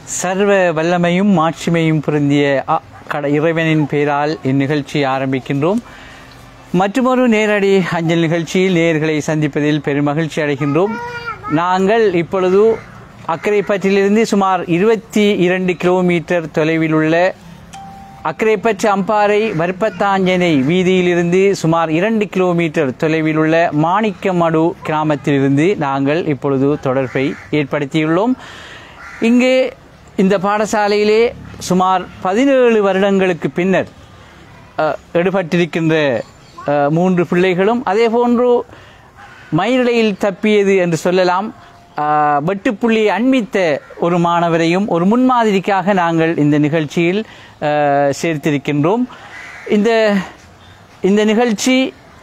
சர்வ வல்லமையும் மாட்சிமையும் பொருந்திய அ- கட இறைவனின் பெயரால் இந்நிகழ்ச்சியை ஆரம்பிக்கின்றோம் மற்றொரு நேரடி அஞ்சல் நிகழ்ச்சியில் நேயர்களை சந்திப்பதில் பெருமகிழ்ச்சி அடைகின்றோம் நாங்கள் இப்பொழுது அக்கரைப்பற்றிலிருந்து சுமார் இருபத்தி இரண்டு கிலோமீட்டர் தொலைவில் உள்ள அக்கரைப்பற்று அம்பாறை வற்பத்தாஞ்சனை வீதியிலிருந்து சுமார் இரண்டு கிலோமீட்டர் தொலைவில் உள்ள மாணிக்கமடு கிராமத்திலிருந்து நாங்கள் இப்பொழுது தொடர்பை ஏற்படுத்தியுள்ளோம் இங்கே இந்த பாடசாலையிலே சுமார் பதினேழு வருடங்களுக்கு பின்னர் அஹ், எடுபட்டிருக்கின்ற அஹ், மூன்று பிள்ளைகளும் அதே போன்று மயிரிழையில் தப்பியது என்று சொல்லலாம் அஹ், வெட்டுப்புள்ளி அண்மித்த ஒரு மாணவரையும் ஒரு முன்மாதிரிக்காக நாங்கள் இந்த நிகழ்ச்சியில் அஹ், சேர்த்திருக்கின்றோம் இந்த இந்த நிகழ்ச்சி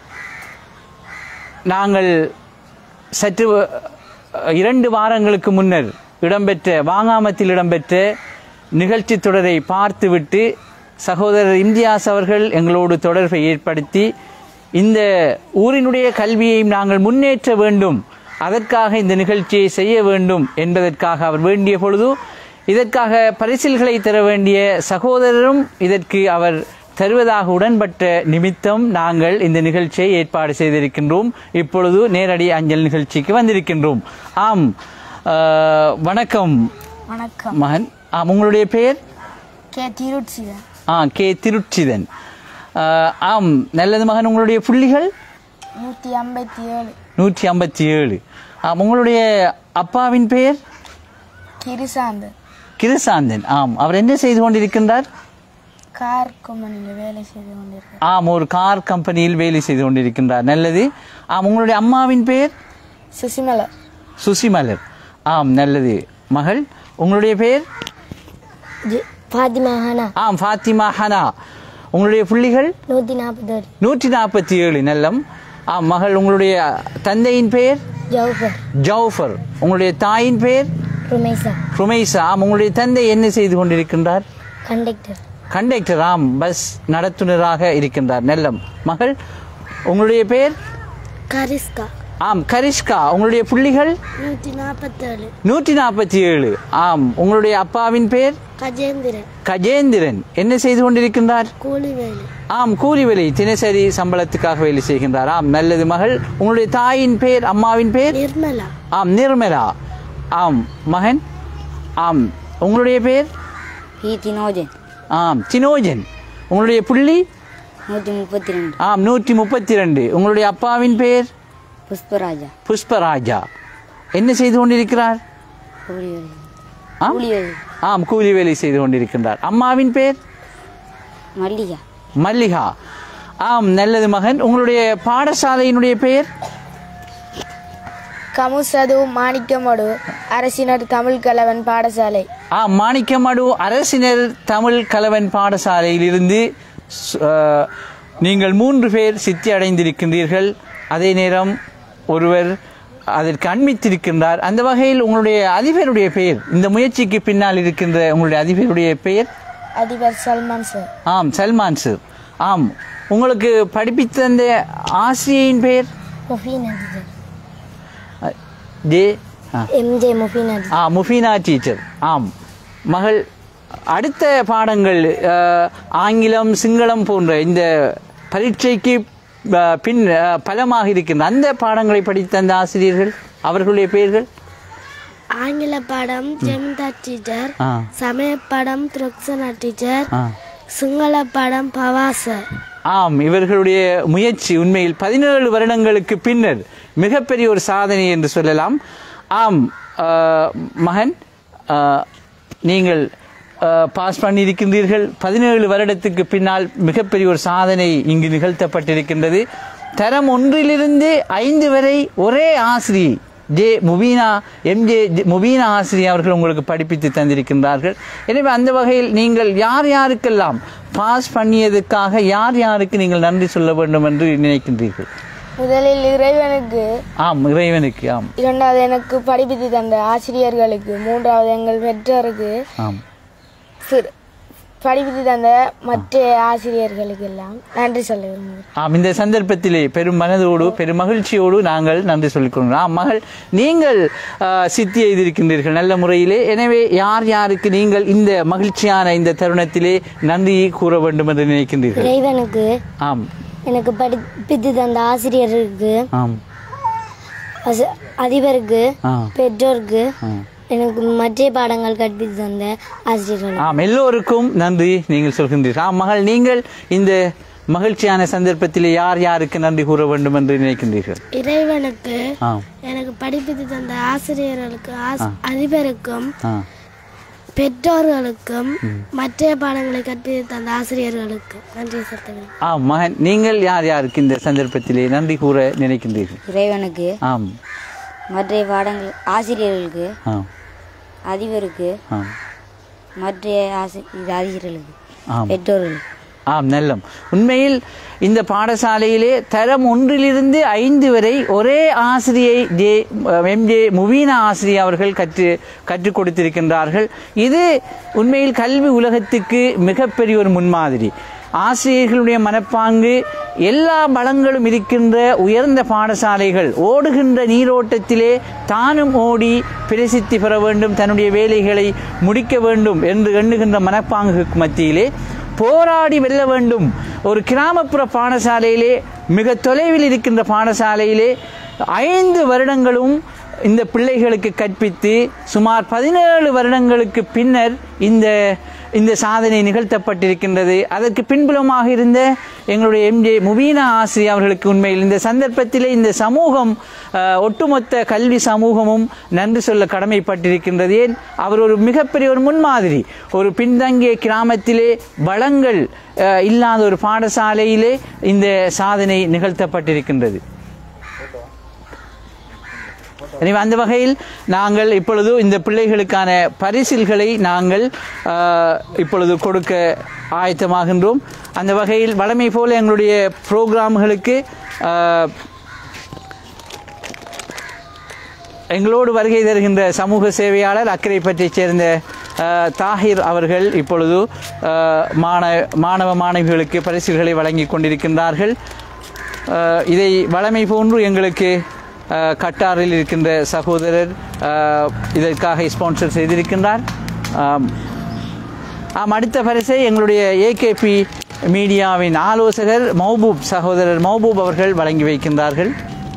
நாங்கள் சற்று அஹ், இரண்டு வாரங்களுக்கு முன்னர் இடம்பெற்ற வாங்காமத்தில் இடம்பெற்ற நிகழ்ச்சி தொடரை பார்த்துவிட்டு சகோதரர் இம்தியாஸ் அவர்கள் எங்களோடு தொடர்பை ஏற்படுத்தி இந்த ஊரினுடைய கல்வியையும் நாங்கள் முன்னேற்ற வேண்டும் அதற்காக இந்த நிகழ்ச்சியை செய்ய வேண்டும் என்பதற்காக அவர் வேண்டிய பொழுது இதற்காக பரிசில்களை தர வேண்டிய சகோதரரும் இதற்கு அவர் தருவதாக உடன்பட்ட நிமித்தம் நாங்கள் இந்த நிகழ்ச்சியை ஏற்பாடு செய்திருக்கின்றோம் இப்பொழுது நேரடி அஞ்சல் நிகழ்ச்சிக்கு வந்திருக்கின்றோம் ஆம் அஹ், வணக்கம் வணக்கம் மகன் ஆம் உங்களுடைய பெயர் கே திருட்சிதன் ஆ கே திருச்சிதன் அஹ், ஆம் நல்லது மகன் உங்களுடைய புள்ளிகள் நூற்றி ஐம்பத்தி ஏழு நூற்றி ஐம்பத்தி ஏழு ஆம் உங்களுடைய அப்பாவின் பெயர் கிரிசாந்தன் கிருசாந்தன் ஆம் அவர் என்ன செய்து கொண்டிருக்கின்றார் கார் கம்பெனியில் வேலை செய்து கொண்டிருக்கிறேன் ஆம் ஒரு கார் கம்பெனியில் வேலை செய்து கொண்டிருக்கின்றார் நல்லது ஆம் உங்களுடைய அம்மாவின் பெயர் சுசிமலா சுசிமலர் ஆம் நல்லது மகள் உங்களுடைய பெயர் ஃபாத்திமா ஹானா ஆம் ஃபாத்திமா ஹனா உங்களுடைய புள்ளிகள் நூற்றி நாற்பத்தேழு நூற்றி நாற்பத்தி ஏழு நல்லம் ஆம் மகள் உங்களுடைய தந்தையின் பெயர் ஜவுஃபர் ஜவுஃபர் உங்களுடைய தாயின் பெயர் ருமேசா ருமைசா ஆம் உங்களுடைய தந்தை என்ன செய்து கொண்டிருக்கின்றார் கண்டக்டர் கண்டக்டர் ஆம் பஸ் நடத்துனராக இருக்கின்றார் நல்லம் மகள் உங்களுடைய பெயர் கரிஸ்கா ஆம் கரிஷ்கா உங்களுடைய புள்ளிகள் நூற்றி நாற்பத்தேழு நூற்றி நாற்பத்தி ஏழு ஆம் உங்களுடைய அப்பாவின் பெயர் கஜேந்திரன் கஜேந்திரன் என்ன செய்து கொண்டிருக்கின்றார் கூலி வேலை ஆம் கூலி வேலை தினசரி சம்பளத்துக்காக வேலை செய்கின்றார் ஆம் நல்லது மகள் உங்களுடைய தாயின் பெயர் அம்மாவின் பெயர் நிர்மலா ஆம் நிர்மலா ஆம் மகன் ஆம் உங்களுடைய பெயர் ஈத்தினோஜன் ஆம் சினோஜன் உங்களுடைய புள்ளி நூற்றி முப்பத்தி ரெண்டு ஆம் நூற்றி முப்பத்தி ரெண்டு உங்களுடைய அப்பாவின் பெயர் புஷ்பராஜா புஷ்பராஜா என்ன செய்து கொண்டிருக்கிறார் கூலி வேலை ஆம் கூலி வேலை ஆம் கூலி வேலை செய்து கொண்டிருக்கின்றார் அம்மாவின் பெயர் மல்லிகா மல்லிகா ஆம் நல்லது மகன் உங்களுடைய பாடசாலையினுடைய பெயர் கமுசது மாணிக்கமடு அரசினர் தமிழ் கலவன் பாடசாலை ஆம் மாணிக்கமடு அரசினர் தமிழ் கலவன் பாடசாலையிலிருந்து சு- அஹ், நீங்கள் மூன்று பேர் சித்தி அடைந்திருக்கின்றீர்கள் அதே நேரம் ஒருவர் அதற்கு அண்மித்திருக்கின்றார் அந்த வகையில் உங்களுடைய அதிபருடைய பெயர் இந்த முயற்சிக்கு பின்னால் இருக்கின்ற உங்களுடைய அதிபருடைய பெயர் அதிபர் சல்மான் சார் ஆம் சல்மான் சார் ஆம் உங்களுக்கு படிப்பித்த அந்த ஆசிரியையின் பெயர் முஃபீன் அதிபர் அஹ், ஜே ஆ எம்ஜே முஃபீன் அதிபர் ஆ முஃபீனா டீச்சர் ஆம் மகள் அடுத்த பாடங்கள் அஹ், ஆங்கிலம் சிங்களம் போன்ற இந்த பரீட்சைக்கு அஹ், பின் அஹ், பலமாக இருக்கின்ற அந்த பாடங்களை படித்த அந்த ஆசிரியர்கள் அவர்களுடைய பெயர்கள் ஆங்கில பாடம் ஜெமிதா டீச்சர் ஆ சமய பாடம் த்ருக்சனா டீச்சர் ஆ சிங்கள பாடம் பவாசர் ஆம் இவர்களுடைய முயற்சி உண்மையில் பதினேழு வருடங்களுக்கு பின்னர் மிகப்பெரிய ஒரு சாதனை என்று சொல்லலாம் ஆம் அஹ், மகன் அஹ், நீங்கள் அஹ், பாஸ் பண்ணியிருக்கின்றீர்கள் பதினேழு வருடத்துக்கு பின்னால் மிகப்பெரிய ஒரு சாதனை இங்கு நிகழ்த்தப்பட்டிருக்கின்றது தரம் ஒன்றிலிருந்து ஐந்து வரை ஒரே ஆசிரியை ஜே முபீனா எம்ஜே முபீனா ஆசிரியர் அவர்கள் உங்களுக்கு படிப்பித்து தந்திருக்கின்றார்கள் எனவே அந்த வகையில் நீங்கள் யார் யாருக்கெல்லாம் பாஸ் பண்ணியதுக்காக யார் யாருக்கு நீங்கள் நன்றி சொல்ல வேண்டும் என்று நினைக்கின்றீர்கள் முதலில் இறைவனுக்கு ஆம் இறைவனுக்கு ஆம் இரண்டாவது எனக்கு படிப்பித்து தந்த ஆசிரியர்களுக்கு மூன்றாவது எங்கள் பெற்றோருக்கு ஆம் பிற- படிப்பித்து தந்த மற்ற ஆசிரியர்களுக்கு எல்லாம் நன்றி சொல்ல விரும்புகிறேன் ஆம் இந்த சந்தர்ப்பத்திலே பெரும் மனதோடு பெரும் மகிழ்ச்சியோடு நாங்கள் நன்றி சொல்லிக் கொள்கிறோம் ஆம் மகள் நீங்கள் ஆ, சித்தி எய்திருக்கின்றீர்கள் நல்ல முறையிலே எனவே யார் யாருக்கு நீங்கள் இந்த மகிழ்ச்சியான இந்த தருணத்திலே நன்றி கூற வேண்டும் என்று நினைக்கின்றீர்கள் இறைவனுக்கு ஆம் எனக்கு படிப்பித்து தந்த ஆசிரியருக்கு ஆம் அச- அதிபருக்கு ஆ பெற்றோருக்கு ஆ. எனக்கு மற்ற பாடங்கள் கற்பித்து தந்த ஆசிரியர்கள் ஆம் எல்லோருக்கும் நன்றி நீங்கள் சொல்கின்றீர்கள் ஆம் மகள் நீங்கள் இந்த மகிழ்ச்சியான சந்தர்ப்பத்திலே யார் யாருக்கு நன்றி கூற வேண்டும் என்று நினைக்கின்றீர்கள் இறைவனுக்கு ஆம் எனக்கு படிப்பித்து தந்த ஆசிரியர்களுக்கு அதிபருக்கும் ஆ பெற்றோர்களுக்கும் மற்ற பாடங்களை கற்பித்து தந்த ஆசிரியர்களுக்கு நன்றி செலுத்துகிறேன் ஆம் மகன் நீங்கள் யார் யாருக்கு இந்த சந்தர்ப்பத்திலே நன்றி கூற நினைக்கின்றீர்கள் இறைவனுக்கு ஆம் மற்ற பாடங்கள் ஆசிரியர்களுக்கு ஆம் அதிபருக்கு ஆம் மற்ற ஆசி இது ஆசிரியர்களுக்கு ஆம் பெற்றோர்களுக்கு ஆம் நல்லம் உண்மையில் இந்த பாடசாலையிலே தரம் ஒன்றிலிருந்து ஐந்து வரை ஒரே ஆசிரியை ஜே எம் ஜே முபீனா ஆசிரியை அவர்கள் கற்று கற்றுக் கொடுத்திருக்கின்றார்கள் இது உண்மையில் கல்வி உலகத்துக்கு மிகப்பெரிய ஒரு முன்மாதிரி ஆசிரியர்களுடைய மனப்பாங்கு எல்லா வளங்களும் இருக்கின்ற உயர்ந்த பாடசாலைகள் ஓடுகின்ற நீரோட்டத்திலே தானும் ஓடி பிரசித்தி பெற வேண்டும் தன்னுடைய வேலைகளை முடிக்க வேண்டும் என்று எண்ணுகின்ற மனப்பாங்குக்கு மத்தியிலே போராடி வெல்ல வேண்டும் ஒரு கிராமப்புற பாடசாலையிலே மிக தொலைவில் இருக்கின்ற பாடசாலையிலே ஐந்து வருடங்களும் இந்த பிள்ளைகளுக்கு கற்பித்து சுமார் பதினேழு வருடங்களுக்கு பின்னர் இந்த இந்த சாதனை நிகழ்த்தப்பட்டிருக்கின்றது அதற்கு பின்புலமாக இருந்த எங்களுடைய எம்ஜே முபீனா ஆசிரியர் அவர்களுக்கு உண்மையில் இந்த சந்தர்ப்பத்திலே இந்த சமூகம் அஹ், ஒட்டுமொத்த கல்வி சமூகமும் நன்றி சொல்ல கடமைப்பட்டிருக்கின்றது ஏன் அவர் ஒரு மிகப்பெரிய ஒரு முன்மாதிரி ஒரு பின்தங்கிய கிராமத்திலே வளங்கள் அஹ், இல்லாத ஒரு பாடசாலையிலே இந்த சாதனை நிகழ்த்தப்பட்டிருக்கின்றது எனவே அந்த வகையில் நாங்கள் இப்பொழுது இந்த பிள்ளைகளுக்கான பரிசில்களை நாங்கள் ஆஹ், இப்பொழுது கொடுக்க ஆயத்தமாகின்றோம் அந்த வகையில் வழமை போல எங்களுடைய புரோகிராம்களுக்கு ஆஹ், எங்களோடு வருகை தருகின்ற சமூக சேவையாளர் அக்கரைப்பற்றைச் சேர்ந்த ஆஹ், தாஹிர் அவர்கள் இப்பொழுது ஆஹ், மாண மாணவ மாணவிகளுக்கு பரிசுகளை வழங்கி கொண்டிருக்கின்றார்கள் ஆஹ், இதை வழமை போன்று எங்களுக்கு ஆஹ், கட்டாரில் இருக்கின்ற சகோதரர் ஆஹ், இதற்காக ஸ்பான்சர் செய்திருக்கின்றார் ஆம், ஆம் அடுத்த பரிசை எங்களுடைய ஏகேபி மீடியாவின் ஆலோசகர் மௌபூப் சகோதரர் மௌபூப் அவர்கள் வழங்கி வைக்கின்றார்கள்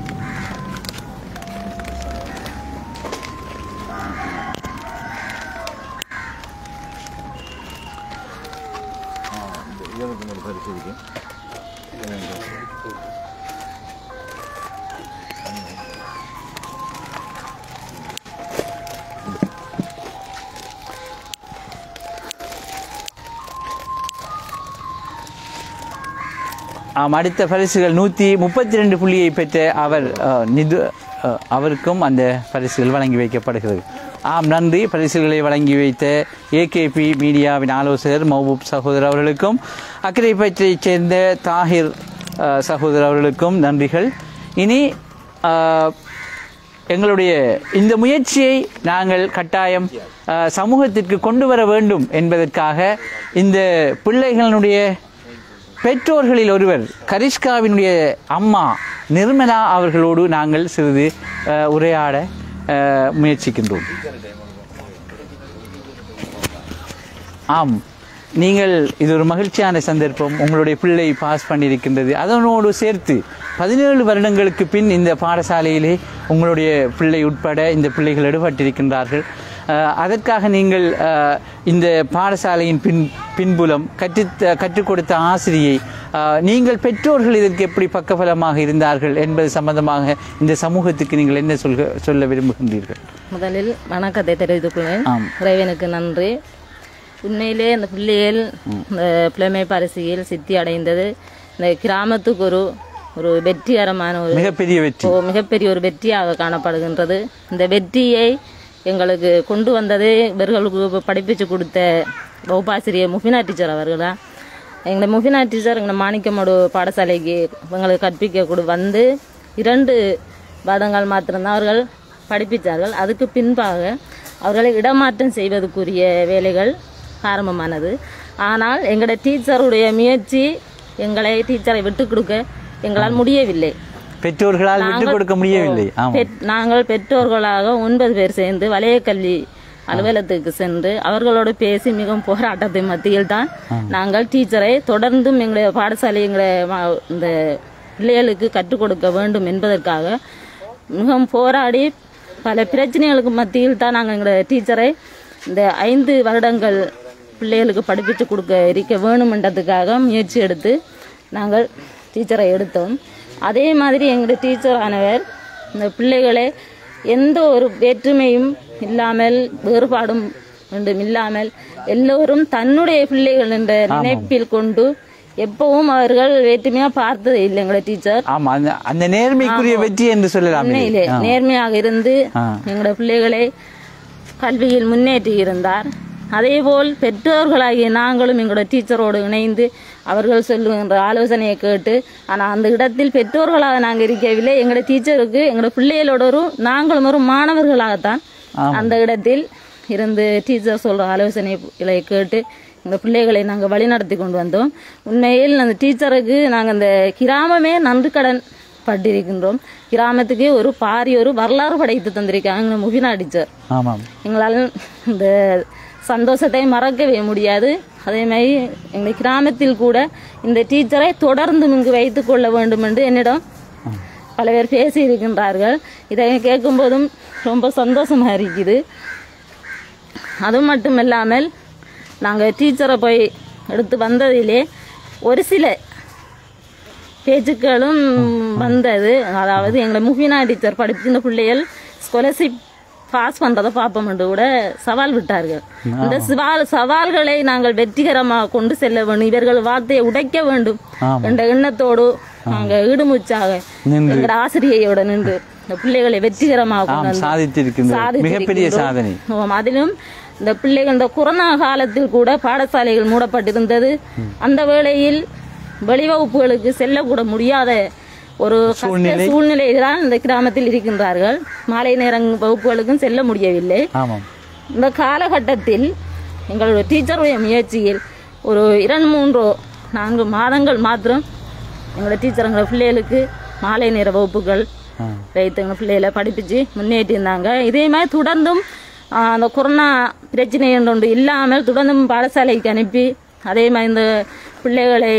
ஆம் அடுத்த பரிசுகள் நூற்றி முப்பத்தி ரெண்டு புள்ளியை பெற்ற அவர் அஹ், நிது அஹ், அவருக்கும் அந்த பரிசுகள் வழங்கி வைக்கப்படுகிறது ஆம் நன்றி பரிசுகளை வழங்கி வைத்த ஏகேபி மீடியாவின் ஆலோசகர் மஹபூப் சகோதரர் அவர்களுக்கும் அக்கரைப்பற்றைச் சேர்ந்த தாஹிர் அஹ், சகோதரர் அவர்களுக்கும் நன்றிகள் இனி அஹ், எங்களுடைய இந்த முயற்சியை நாங்கள் கட்டாயம் அஹ், சமூகத்திற்கு கொண்டு வர வேண்டும் என்பதற்காக இந்த பிள்ளைகளுடைய பெற்றோர்களில் ஒருவர் கரிஷ்காவினுடைய அம்மா நிர்மலா அவர்களோடு நாங்கள் சிறிது அஹ், உரையாட அஹ், முயற்சிக்கின்றோம் ஆம் நீங்கள் இது ஒரு மகிழ்ச்சியான சந்தர்ப்பம் உங்களுடைய பிள்ளை பாஸ் பண்ணியிருக்கின்றது அதனோடு சேர்த்து பதினேழு வருடங்களுக்கு பின் இந்த பாடசாலையிலே உங்களுடைய பிள்ளை உட்பட இந்த பிள்ளைகள் எடுபட்டிருக்கின்றார்கள் அஹ், அதற்காக நீங்கள் அஹ், இந்த பாடசாலையின் பின் பின்புலம் கற்று கற்றுக் கொடுத்த ஆசிரியை அஹ், நீங்கள் பெற்றோர்கள் இதற்கு எப்படி பக்கபலமாக இருந்தார்கள் என்பது சம்பந்தமாக இந்த சமூகத்துக்கு நீங்கள் என்ன சொல்க சொல்ல விரும்புகின்றீர்கள் முதலில் வணக்கத்தை தெரிவித்துக் கொள்கிறேன் ஆம். இறைவனுக்கு நன்றி உண்மையிலே இந்த பிள்ளைகள் இந்த புலமை பரிசில் சித்தி அடைந்தது இந்த கிராமத்துக்கு ஒரு ஒரு வெற்றிகரமான ஒரு மிகப்பெரிய வெற்றி ஓ, மிகப்பெரிய ஒரு வெற்றியாக காணப்படுகின்றது இந்த வெற்றியை எங்களுக்கு கொண்டு வந்தது இவர்களுக்கு படிப்பிச்சு கொடுத்த வகுப்பாசிரியர் முஃபினா டீச்சர் அவர்கள் தான் எங்களை முஃபினா டீச்சர் எங்களை மாணிக்கமோடு பாடசாலைக்கு எங்களுக்கு கற்பிக்க கொடு வந்து இரண்டு வருடங்கள் மாத்திரம்தான் அவர்கள் படிப்பித்தார்கள் அதுக்கு பின்பாக அவர்களை இடமாற்றம் செய்வதற்குரிய வேலைகள் ஆரம்பமானது ஆனால் எங்களோட டீச்சருடைய முயற்சி எங்களை டீச்சரை விட்டு கொடுக்க எங்களால் முடியவில்லை பெற்றோர்களால் விட்டு நாங்கள் கொடுக்க முடியவில்லை ஆமாம் பெற்- நாங்கள் பெற்றோர்களாக ஒன்பது பேர் சேர்ந்து வலய கல்வி அலுவலகத்துக்கு சென்று அவர்களோடு பேசி மிகவும் போராட்டத்தின் மத்தியில் தான் நாங்கள் டீச்சரை தொடர்ந்தும் எங்களுடைய பாடசாலை எங்களை மா- இந்த பிள்ளைகளுக்கு கற்றுக் கொடுக்க வேண்டும் என்பதற்காக மிகவும் போராடி பல பிரச்சனைகளுக்கு மத்தியில் தான் நாங்கள் எங்களுடைய டீச்சரை இந்த ஐந்து வருடங்கள் பிள்ளைகளுக்கு படிப்பித்து கொடுக்க இருக்க வேணுமென்றதுக்காக முயற்சி எடுத்து நாங்கள் டீச்சரை எடுத்தோம் அதே மாதிரி எங்களுடைய டீச்சர் ஆனவர் இந்த பிள்ளைகளை எந்த ஒரு வேற்றுமையும் இல்லாமல் வேறுபாடும் ஒன்றும் இல்லாமல் எல்லோரும் தன்னுடைய பிள்ளைகள் என்ற நினைப்பில் கொண்டு எப்பவும் அவர்கள் வேற்றுமையா பார்த்தது இல்லை எங்களோட டீச்சர் ஆமா அந்த அந்த நேர்மைக்குரிய வெற்றி என்று சொல்லலாம் இது. உண்மையிலே ஆ. நேர்மையாக இருந்து ஆ. எங்களோட பிள்ளைகளை கல்வியில் முன்னேற்றி இருந்தார் அதேபோல் பெற்றோர்களாகிய நாங்களும் எங்களோட டீச்சரோடு இணைந்து அவர்கள் சொல்லுகின்ற ஆலோசனையை கேட்டு ஆனால் அந்த இடத்தில் பெற்றோர்களாக நாங்கள் இருக்கவில்லை எங்களோட டீச்சருக்கு எங்களோட பிள்ளைகளோட ஒரு நாங்களும் ஒரு மாணவர்களாகத்தான் அந்த இடத்தில் இருந்து டீச்சர் சொல்ற ஆலோசனைகளை கேட்டு எங்கள் பிள்ளைகளை நாங்கள் வழிநடத்தி கொண்டு வந்தோம் உண்மையில் அந்த டீச்சருக்கு நாங்கள் அந்த கிராமமே நன்றி கடன் பட்டிருக்கின்றோம் கிராமத்துக்கு ஒரு பாரி ஒரு வரலாறு படைத்து தந்திருக்காங்க எங்கள் முகினா டீச்சர் ஆமாம் எங்களால் இந்த சந்தோஷத்தை மறக்கவே முடியாது அதே மாதிரி எங்கள் கிராமத்தில் கூட இந்த டீச்சரை தொடர்ந்து இங்கு வைத்துக் கொள்ள வேண்டும் என்று என்னிடம் பல பேர் பேசி இருக்கின்றார்கள் இதை கேட்கும்போதும் ரொம்ப சந்தோஷமா இருக்குது அது மட்டும் இல்லாமல் நாங்கள் டீச்சரை போய் எடுத்து வந்ததிலே ஒரு சில பேச்சுக்களும் வந்தது அதாவது எங்களை முஃபினா டீச்சர் படிப்பிந்த பிள்ளைகள் ஸ்காலர்ஷிப் பாஸ் பண்றதை பார்ப்போம்னு கூட சவால் விட்டார்கள் இந்த சவால் சவால்களை நாங்கள் வெற்றிகரமாக கொண்டு செல்ல வேண்டும் இவர்கள் வார்த்தையை உடைக்க வேண்டும் என்ற எண்ணத்தோடு நாங்கள் ஈடுமூச்சாக எங்களோட ஆசிரியையோட நின்று இந்த பிள்ளைகளை வெற்றிகரமாக கொண்டு ஆம் வந்து சாதித்திருக்கின்றது மிகப்பெரிய சாதித்திருக்கின்றோம். சாதனை ஆமாம், அதிலும் இந்த பிள்ளைகள் இந்த கொரோனா காலத்தில் கூட பாடசாலைகள் மூடப்பட்டிருந்தது அந்த வேளையில் வெளிவகுப்புகளுக்கு செல்லக்கூட முடியாத ஒரு கஷ்ட சூழ்நிலையில் தான் இந்த கிராமத்தில் இருக்கின்றார்கள் மாலை நேர வகுப்புகளுக்கும் செல்ல முடியவில்லை ஆமாம் இந்த காலகட்டத்தில் எங்களுடைய டீச்சருடைய முயற்சியில் ஒரு இரண்டு மூன்று நான்கு மாதங்கள் மாத்திரம் எங்களோட டீச்சர் எங்களோட பிள்ளைகளுக்கு மாலை நேர வகுப்புகள் வைத்து எங்கள் பிள்ளைகளை படிப்பிச்சு முன்னேற்றி இருந்தாங்க இதே மாதிரி தொடர்ந்தும் ஆ, அந்த கொரோனா பிரச்சனை ஒன்று இல்லாமல் தொடர்ந்தும் பாடசாலைக்கு அனுப்பி அதே மாதிரி இந்த பிள்ளைகளை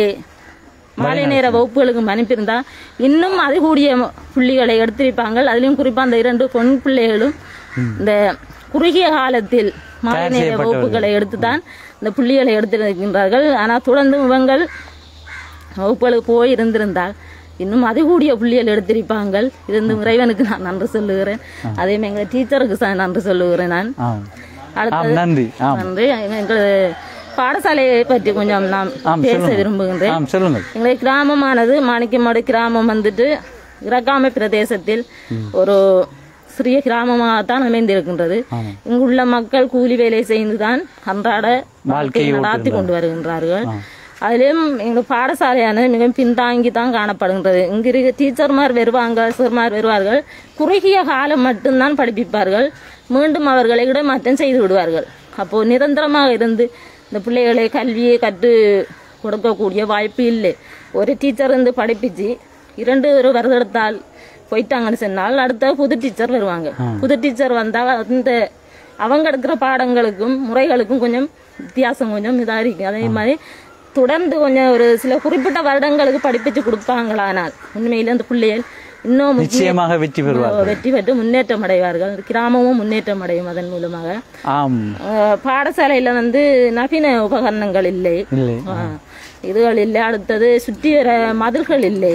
மாலை நேர வகுப்புகளுக்கு அனுப்பியிருந்தா இன்னும் அதிகூடிய புள்ளிகளை எடுத்திருப்பாங்க அதுலயும் குறிப்பா அந்த இரண்டு பொன் பிள்ளைகளும் இந்த குறுகிய காலத்தில் மாலை நேர வகுப்புகளை எடுத்துதான் இந்த புள்ளிகளை எடுத்திருக்கின்றார்கள் ஆனால் தொடர்ந்து இவங்கள் வகுப்புகளுக்கு போய் இருந்திருந்தால் இன்னும் அதிகூடிய புள்ளிகள் எடுத்திருப்பாங்க இருந்து இறைவனுக்கு நான் நன்றி சொல்லுகிறேன் அதே மாதிரி எங்கள் டீச்சருக்கு ச- நன்றி சொல்லுகிறேன் நான் ஆம் அடுத்தது ஆம் நன்றி ஆம் நன்றி எங்கள் பாடசாலையை பற்றி கொஞ்சம் நாம் ஆம் பேச சொல்லுங்கள் விரும்புகின்றேன் ஆம் சொல்லுங்கள் எங்களுடைய கிராமமானது மாணிக்கமாடு கிராமம் வந்துட்டு இறக்காமை பிரதேசத்தில் ஒரு சிறிய கிராமமாகத்தான் அமைந்திருக்கின்றது இங்குள்ள மக்கள் கூலி வேலை செய்துதான் அன்றாட வாழ்க்கையை நடாத்தி கொண்டு வருகின்றார்கள் அதிலும் எங்கள் பாடசாலையானது மிகவும் பின்தாங்கி தான் காணப்படுகின்றது இங்கு இருக்க டீச்சர்மார் வருவாங்க சிறுமார் வருவார்கள் குறுகிய காலம் மட்டும்தான் படிப்பிப்பார்கள் மீண்டும் அவர்களை இடமாற்றம் செய்து விடுவார்கள் அப்போ நிரந்தரமாக இருந்து இந்த பிள்ளைகளை கல்வியை கற்று கொடுக்கக்கூடிய வாய்ப்பு இல்லை ஒரு டீச்சர் இருந்து படிப்பிச்சு இரண்டு ஒரு வருடத்தால் போயிட்டாங்கன்னு சொன்னால் அடுத்த புது டீச்சர் வருவாங்க புது டீச்சர் வந்தா அந்த அவங்க எடுக்கிற பாடங்களுக்கும் முறைகளுக்கும் கொஞ்சம் வித்தியாசம் கொஞ்சம் இதாக இருக்கு அதே மாதிரி தொடர்ந்து கொஞ்சம் ஒரு சில குறிப்பிட்ட வருடங்களுக்கு படிப்பிச்சு கொடுப்பாங்களானால் உண்மையில அந்த பிள்ளைகள் இன்னும் முன்னே- நிச்சயமாக வெற்றி பெறுவார் வெற்றி பெற்று முன்னேற்றம் அடைவார்கள் கிராமமும் முன்னேற்றம் அடையும் அதன் மூலமாக ஆம் அஹ் பாடசாலையில வந்து நவீன உபகரணங்கள் இல்லை இல்லை அஹ் இதுகள் இல்லை அடுத்தது சுற்றி வர மதில்கள் இல்லை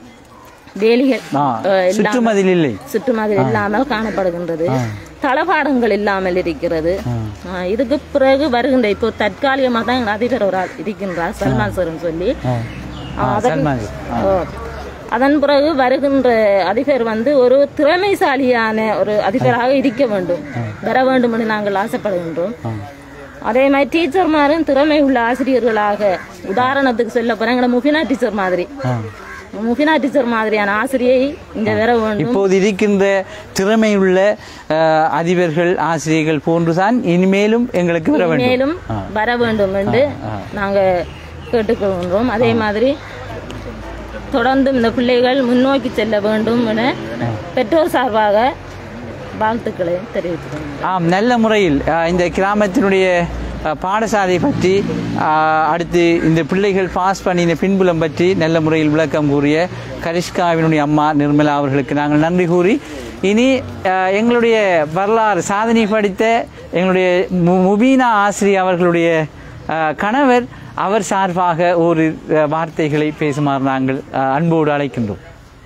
வேலிகள் ஆ அஹ் சுற்றுமதில் இல்லை சுற்றுமதில் இல்லாமல் காணப்படுகின்றது தளபாடங்கள் இல்லாமல் இருக்கிறது அஹ் இதுக்கு பிறகு வருகின்ற இப்போ தற்காலிகமாக தான் எங்கள் அதிபர் ஒரு ஆள் இருக்கின்றார் சல்மான் சார்னு சொல்லி ஆ, அதன் சல்மான் ஆ. ஓ. அதன் பிறகு வருகின்ற அதிபர் வந்து ஒரு திறமைசாலியான ஒரு அதிபராக இருக்க வேண்டும் வர வேண்டும் என்று நாங்கள் ஆசைப்படுகின்றோம் அதே மாதிரி டீச்சர்மாரும் திறமை உள்ள ஆசிரியர்களாக உதாரணத்துக்கு சொல்ல போறேன் எங்களை முஃபினா டீச்சர் மாதிரி முஃபினா டீச்சர் மாதிரியான ஆசிரியை இங்க வர வேண்டும் இப்போது இருக்கின்ற திறமையுள்ள அஹ், அதிபர்கள் ஆசிரியர்கள் போன்றுதான் இனிமேலும் எங்களுக்கு வர வேண்டும் மேலும் வர வேண்டும் என்று நாங்க கேட்டுக்கொள்கின்றோம் அதே மாதிரி தொடர்ந்து இந்த பிள்ளைகள் முன்னோக்கி செல்ல வேண்டும் என பெற்றோர் சார்பாக வாழ்த்துக்களை தெரிவித்துக் ஆம் நல்ல முறையில் அஹ், இந்த கிராமத்தினுடைய அஹ், பாடசாலை பற்றி அஹ், அடுத்து இந்த பிள்ளைகள் பாஸ் பண்ணின பின்புலம் பற்றி நல்ல முறையில் விளக்கம் கூறிய கரிஷ்காவினுடைய அம்மா நிர்மலா அவர்களுக்கு நாங்கள் நன்றி கூறி இனி அஹ், எங்களுடைய வரலாறு சாதனை படித்த எங்களுடைய மு- முபீனா ஆசிரியர் அவர்களுடைய அஹ், கணவர் அவர் சார்பாக ஒரு அஹ், வார்த்தைகளை பேசுமாறு நாங்கள் அஹ், அன்போடு அழைக்கின்றோம்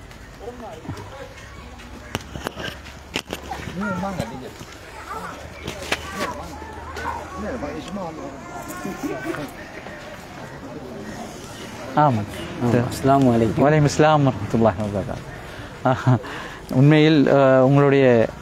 ஆமாம் அஸ்லாம் வலைக்கும் வலைக்கம் இஸ்லாம் வரமத்துல்லாஹி வபரகாத் உண்மையில் அஹ், உங்களுடைய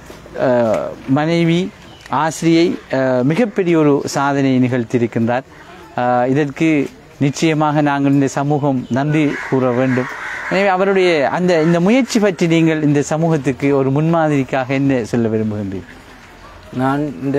அஹ், மனைவி ஆசிரியை அஹ், மிகப்பெரிய ஒரு சாதனையை நிகழ்த்தியிருக்கின்றார் அஹ், இதற்கு நிச்சயமாக நாங்கள் இந்த சமூகம் நன்றி கூற வேண்டும் எனவே அவருடைய அந்த இந்த முயற்சி பற்றி நீங்கள் இந்த சமூகத்துக்கு ஒரு முன்மாதிரிக்காக என்ன சொல்ல விரும்புகின்றீர்கள் நான் இந்த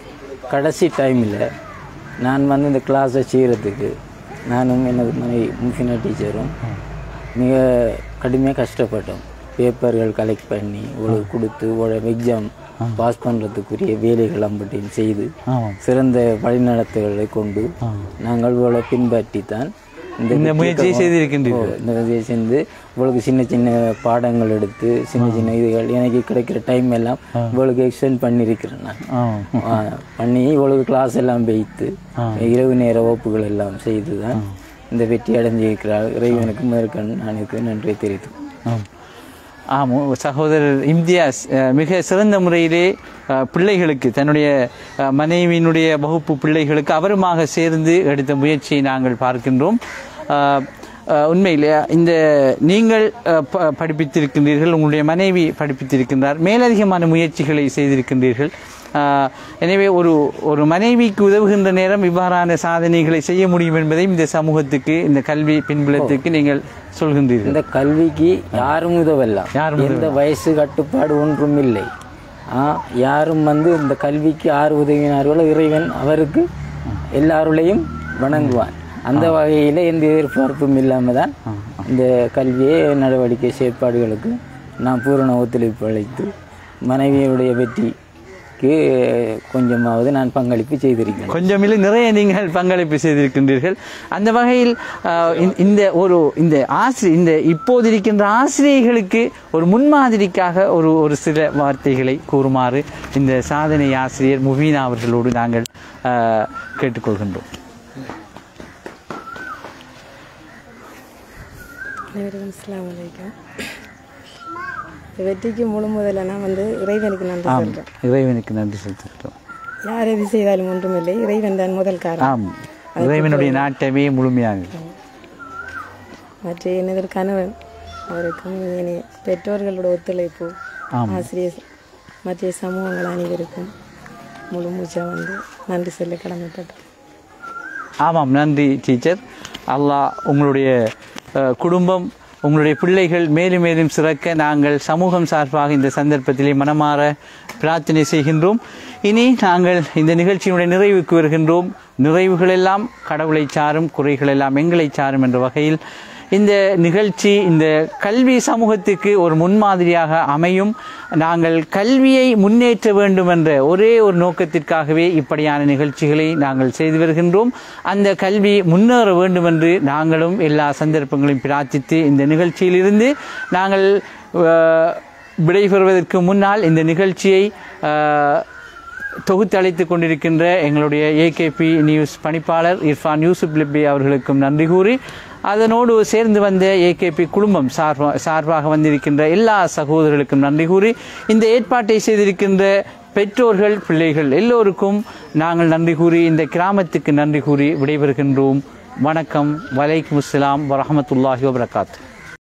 கடைசி டைமில் நான் வந்து இந்த கிளாஸை செய்கிறதுக்கு நானும் எனது மனைவி முஃபினா டீச்சரும் மிக கடுமையாக கஷ்டப்பட்டோம் பேப்பர்கள் கலெக்ட் பண்ணி இவ்வளவு கொடுத்து இவ்வளவு எக்ஸாம் பாஸ் பண்ணுறதுக்குரிய வேலைகள் அம்பட்டையும் செய்து ஆமாம் சிறந்த வழிநடத்துகளை கொண்டு நாங்கள் இவ்வளோ பின்பற்றித்தான் இந்த முயற்சியை செய்திருக்கின்றீர்கள். ஓ, இந்த முயற்சியை செஞ்சு இவ்வளவு சின்ன சின்ன பாடங்கள் எடுத்து சின்ன சின்ன இதுகள் எனக்கு கிடைக்கிற டைம் எல்லாம் இவ்வளவு எக்ஸ்டெண்ட் பண்ணியிருக்கிறேன் நான் ஆ ஆ, பண்ணி இவ்வளவு கிளாஸ் எல்லாம் வைத்து இரவு நேர வகுப்புகள் எல்லாம் செய்து தான் இந்த வெற்றி அடைஞ்சிருக்கிறார் இறைவனுக்கு மேற்கண் நான் நன்றி தெரிவித்து ஆம் ஆமாம் சகோதரர் இம்தியாஸ் அஹ், மிக சிறந்த முறையிலே அஹ், பிள்ளைகளுக்கு தன்னுடைய அஹ், மனைவியினுடைய வகுப்பு பிள்ளைகளுக்கு அவருமாக சேர்ந்து எடுத்த முயற்சியை நாங்கள் பார்க்கின்றோம் அஹ், அஹ், உண்மையில் இந்த நீங்கள் அஹ், ப- படிப்பித்திருக்கின்றீர்கள் உங்களுடைய மனைவி படிப்பித்திருக்கின்றார் மேலதிகமான முயற்சிகளை செய்திருக்கின்றீர்கள் அஹ், எனவே ஒரு ஒரு மனைவிக்கு உதவுகின்ற நேரம் இவ்வாறான சாதனைகளை செய்ய முடியும் என்பதை இந்த சமூகத்துக்கு இந்த கல்வி பின்புலத்துக்கு நீங்கள் சொல்கின்றீர்கள் இந்த கல்விக்கு யாரும் உதவலாம் யாரும் எந்த வயசு கட்டுப்பாடு ஒன்றும் இல்லை ஆ, யாரும் வந்து இந்த கல்விக்கு யார் உதவினார்களோ இறைவன் அவருக்கு எல்லாருளையும் வணங்குவான் அந்த வகையில் எந்த எதிர்பார்ப்பும் இல்லாமல் தான் இந்த கல்வியை நடவடிக்கை செயற்பாடுகளுக்கு நான் பூரண ஒத்துழைப்பு அளித்து மனைவியுடைய வெற்றிக்கு கொஞ்சமாவது நான் பங்களிப்பு செய்திருக்கிறேன் கொஞ்சமில்லை நிறைய நீங்கள் பங்களிப்பு செய்திருக்கின்றீர்கள் அந்த வகையில் ஆஹ், இந்த- இந்த ஒரு இந்த ஆசிரியர் இந்த இப்போது இருக்கின்ற ஆசிரியர்களுக்கு ஒரு முன்மாதிரிக்காக ஒரு ஒரு சில வார்த்தைகளை கூறுமாறு இந்த சாதனை ஆசிரியர் முபீனா அவர்களோடு நாங்கள் ஆஹ், கேட்டுக்கொள்கின்றோம் அனைவருக்கும் அஸ்ஸலாமு அலைக்கும் இந்த வெற்றிக்கு முழு முதல்ல நான் வந்து இறைவனுக்கு நன்றி சொல்கிறேன் இறைவனுக்கு நன்றி செலுத்துகிறோம் யார் எது செய்தாலும் ஒன்றுமில்லை இறைவன் தான் முதல் காரணம் ஆம் இறைவனுடைய நாட்டமே முழுமையாக மற்ற எனது கணவன் அவருக்கும் இனி பெற்றோர்களோட ஒத்துழைப்பு ஆசிரியர் மற்ற சமூகங்கள் அனைவருக்கும் முழு மூச்சா வந்து நன்றி சொல்ல கடமைப்பட்டேன் ஆமாம் நன்றி டீச்சர் அல்லாஹ் உங்களுடைய அஹ், குடும்பம் உங்களுடைய பிள்ளைகள் மேலும் மேலும் சிறக்க நாங்கள் சமூகம் சார்பாக இந்த சந்தர்ப்பத்திலே மனமாற பிரார்த்தனை செய்கின்றோம் இனி நாங்கள் இந்த நிகழ்ச்சியினுடைய நிறைவுக்கு வருகின்றோம் நிறைவுகள் எல்லாம் கடவுளை சாரும் குறைகள் எல்லாம் எங்களை சாரும் என்ற வகையில் இந்த நிகழ்ச்சி இந்த கல்வி சமூகத்துக்கு ஒரு முன்மாதிரியாக அமையும் நாங்கள் கல்வியை முன்னேற்ற வேண்டும் என்ற ஒரே ஒரு நோக்கத்திற்காகவே இப்படியான நிகழ்ச்சிகளை நாங்கள் செய்து வருகின்றோம் அந்த கல்வி முன்னேற வேண்டும் என்று நாங்களும் எல்லா சந்தர்ப்பங்களையும் பிரார்த்தித்து இந்த நிகழ்ச்சியிலிருந்து நாங்கள் அஹ், விடைபெறுவதற்கு முன்னால் இந்த நிகழ்ச்சியை அஹ், தொகுத்து அழைத்துக் கொண்டிருக்கின்ற எங்களுடைய ஏகேபி நியூஸ் பணிப்பாளர் இர்ஃபான் யூசுப் லிப்பி அவர்களுக்கும் நன்றி கூறி அதனோடு சேர்ந்து வந்த ஏகேபி குடும்பம் சார்பா சார்பாக வந்திருக்கின்ற எல்லா சகோதரர்களுக்கும் நன்றி கூறி இந்த ஏற்பாட்டை செய்திருக்கின்ற பெற்றோர்கள் பிள்ளைகள் எல்லோருக்கும் நாங்கள் நன்றி கூறி இந்த கிராமத்துக்கு நன்றி கூறி விடைபெறுகின்றோம் வணக்கம் வலைக்கும் அஸ்ஸலாம் வரஹமத்துல்லாஹி வபரகாத்து